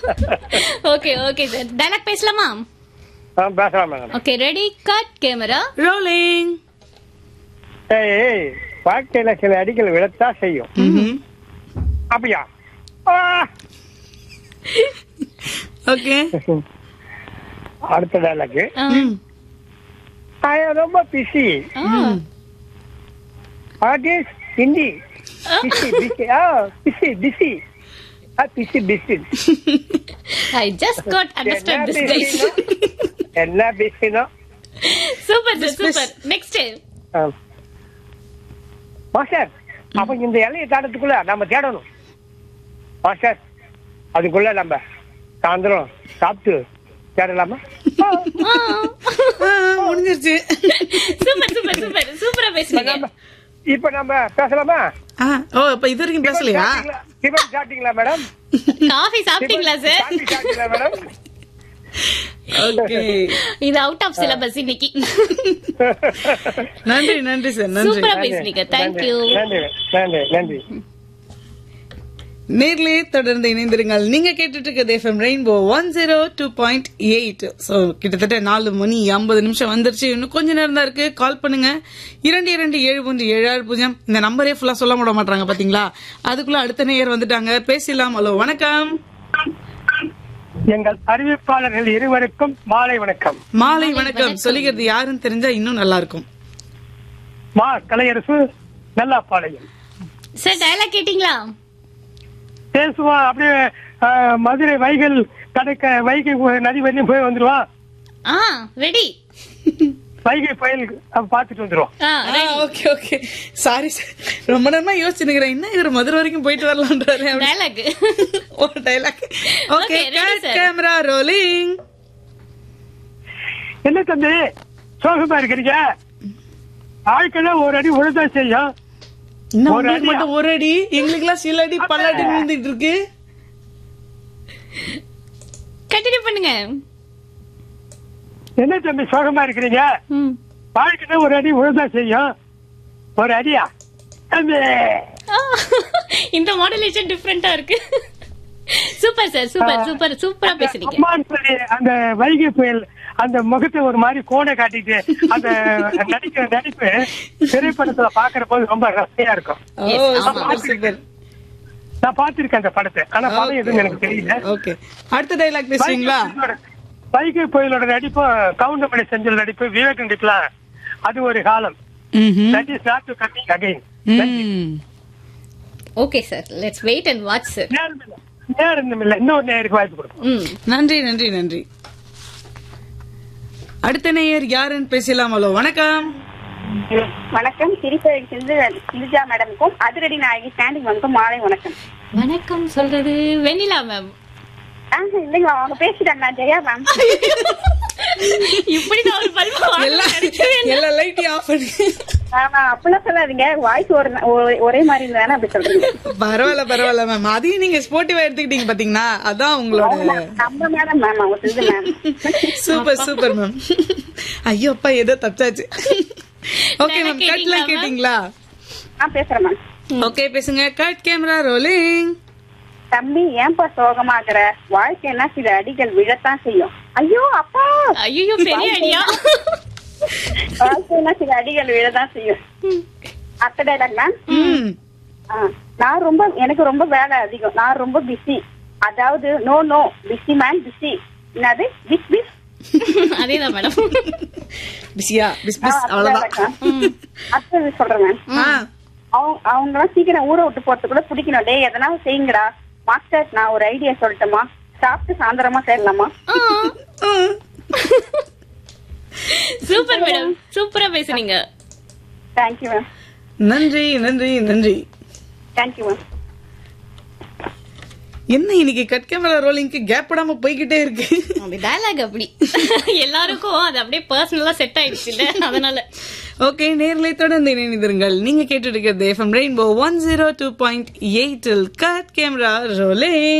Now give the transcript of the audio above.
Okay okay sir dialogue பேசலாமா ஆ, பேசலாம் madam okay ready cut camera rolling ஏய் வாழ்க்கையில சில அடிகள் விழத்தான் செய்யும் அப்படியா ஆ! ஓகே அடுத்த டைலாக்கு ரொம்ப busy artist Hindi busy busy ஆ பிஸி பிஸி ஆ busy busy I just got understand this guys என்ன பிஸினோ super sir super next master அப்ப இந்த இலையை தாண்டத்துக்குள்ள நம்ம தேடணும் மாஸ்டர் அதுக்குள்ள நம்ம சாயந்தரம் சாப்பிட்டு தேடலாமா முடிஞ்சிருச்சு சூப்பர் சூப்பர் சூப்பர் சூப்பரா இப்ப பேசுனீங்க நம்ம இப்ப நம்ம பேசலாமா ஆ, ஓ இப்ப இது வரைக்கும் பேசலையா டிஃபன் சாப்பிட்டீங்களா மேடம் காஃபி சாப்பிட்டீங்களா சார் காபி சாப்பிட்டீங்களா மேடம் ஓகே இது அவுட் ஆஃப் சிலபஸ் இன்னைக்கு நன்றி நன்றி சார் நன்றி சூப்பரா பேசுனீங்க தேங்க்யூ நன்றி நன்றி நன்றி நேர்லயே தொடர்ந்து இணைந்திருங்கள் நீங்க கேட்டுட்டு இருக்கிறது FM rainbow one zero two point eight so கிட்டத்தட்ட நாலு மணி ஐம்பது நிமிஷம் வந்துருச்சு இன்னும் கொஞ்ச நேரம் தான் இருக்கு கால் பண்ணுங்க இரண்டு இரண்டு ஏழு ஒன்று ஏழு ஆறு பூஜ்ஜியம் இந்த நம்பரே ஃபுல்லா சொல்ல விட மாட்டாங்க பாத்தீங்களா அதுக்குள்ள அடுத்த நேயர் வந்துட்டாங்க பேசலாம் ஹலோ வணக்கம் எங்கள் அறிவிப்பாளர்கள் இருவருக்கும் மாலை வணக்கம் மாலை வணக்கம் சொல்லிக்கிறது யாருன்னு தெரிஞ்சா இன்னும் நல்லா இருக்கும் மா கலையரசு நல்லாப்பாளையம் சார் டயலாக் கேட்டீங்களா பேசுவான் அப்படியே ஆஹ், மதுரை வைகல் கடற்க வைகை நதி வரையும் போய் வந்துருவான் ஆ ரெடி வைகை புயல் பார்த்துட்டு வந்துருவான் ஆ ready okay okay sorry sir ரொம்ப நேரமா யோசிச்சுக்கிறேன் என்ன இவர் மதுரை வரைக்கும் போயிட்டு வரலான்றாரு அப்படி. டயலாக் ஒரு dialogue okay Okay, ready, sir. Camera rolling என்ன தம்பி சோகமா இருக்கிறீங்க ஆட்கள் ஒரு அடி உழுதா செய்யும் இன்னும் ஒரு உங்களுக்கு அடியா? மட்டும் ஒரு அடி எங்களுக்குலாம் சில அடி பல அடி விழுந்துட்டு இருக்கு கண்டினியூ பண்ணுங்க என்ன தம்பி சோகமா இருக்கிறீங்க ம். வாழ்க்கையில ஒரு அடி உழுதா செய்யும் ஒரு அடியா தம்பி ஆ, இந்த மாடுலேஷன் டிஃப்ரெண்டா இருக்கு சூப்பர் சார் சூப்பர் சூப்பர் சூப்பரா பேசுறீங்க அம்மான்னு சொல்லி அந்த வைகை புயல் அந்த முகத்தை ஒரு மாதிரி கோணை காட்டிட்டு அந்த நடிக்கிற நடிப்பு திரைப்படத்துல பாக்குற போது ரொம்ப ரசையா இருக்கும் ஓ Yes, ஆமா. சூப்பர் சூப்பர் நான் பார்த்திருக்கேன் அந்த படத்தை ஆனா படம் எதுவும் எனக்கு தெரியல ஓகே அடுத்த டைலாக் பேசுவீங்களா வைகை புயலோட நடிப்பு கவுண்டமணி செஞ்சல் நடிப்பு விவேக் நடிப்புலாம் அது ஒரு காலம் ம்ஹும். That is not to coming again hmm. Okay sir let's wait and watch sir நேரம் இல்ல நேரம் இல்ல இன்னொரு நேருக்கு வாய்ப்பு கொடுப்போம் ம் நன்றி நன்றி நன்றி அடுத்த நேயர் யாருன்னு பேசலாம் ஹலோ வணக்கம் வணக்கம் திருப்பதி சிந்து சிந்துஜா மேடமுக்கும் அதிரடி நாயகி ஸ்டாண்டிங் மேமுக்கும் மாலை வணக்கம் வணக்கம் சொல்றது வெண்ணிலா மேம் ஆ இல்லைங்க அவங்க பேசிட்டாங்க நான் ஜெயா மேம் இப்படிதான் ஒரு பல்பு எல்லா எல்லா லைட்டையும் ஆஃப் பண்ணி ஆமா அப்படிலாம் சொல்லாதீங்க வாய்ஸ் ஒரு ஒரே- ஒரே மாதிரி இருந்தானே அப்படி சொல்றீங்க பரவாயில்ல பரவாயில்ல மேம் அதையும் நீங்க ஸ்போர்ட்டிவா எடுத்துக்கிட்டீங்க பாத்தீங்களா அதான் உங்களோட நம்ம மேடம் மேம் அவங்க Sindhu ma'am super super ma'am ஐயோ அப்பா ஏதோ தப்பிச்சாச்சு ஓகே நான் மேம் கேட்டீங்களா, கட்லாம் ma'am? கேட்டீங்களா ஆ பேசுறேன் மேம் ஓகே பேசுங்க கட் கேமரா ரோலிங் தம்பி ஏன்பா சோகமாக்குற வாழ்க்கைன்னா சில அடிகள் விழத்தான் செய்யும் ஐயோ அப்பா ஐயோ பெரிய அடியா வாழ்க்கைன்னா சில அடிகள் விழத்தான் செய்யும் அத்த டைலாக் மேம் ம் ஆ, நான் ரொம்ப எனக்கு ரொம்ப வேலை அதிகம் நான் ரொம்ப பிஸி அதாவது no no busy man busy என்னது பிஸ் பிஸ் அதேதான் மேடம் பிஸியா பிஸ் பிஸ் அவ்வளவுதான் அடுத்தது சொல்றேன் மேம் ஆ அவங்க அவங்க எல்லாம் சீக்கிரம் ஊரை விட்டு போறதுக்குள்ள பிடிக்கணும் டேய் எதனா செய்யுங்கடா மாஸ்டர் நான் ஒரு ஐடியா சொல்லட்டுமா சாப்பிட்டு சாயந்தரமா சேரலாமா சூப்பர் மேடம் சூப்பரா பேசுனீங்க தேங்க்யூ மேம் நன்றி நன்றி நன்றி தேங்க்யூ மேம் என்ன இன்னைக்கு கட் கேமரா ரோலிங்க்கு கேப் விடாம போய்கிட்டே இருக்கு அப்படி டயலாக் அப்படி எல்லாருக்கும் அது அப்படியே பர்சனலா செட் ஆயிடுச்சு இல்ல அதனால ஓகே நேர்களை தொடர்ந்து இணைந்திருங்கள் நீங்க கேட்டு இருக்கிறது FM rainbow one zero two point எயிட்டில் கட் கேமரா ரோலிங்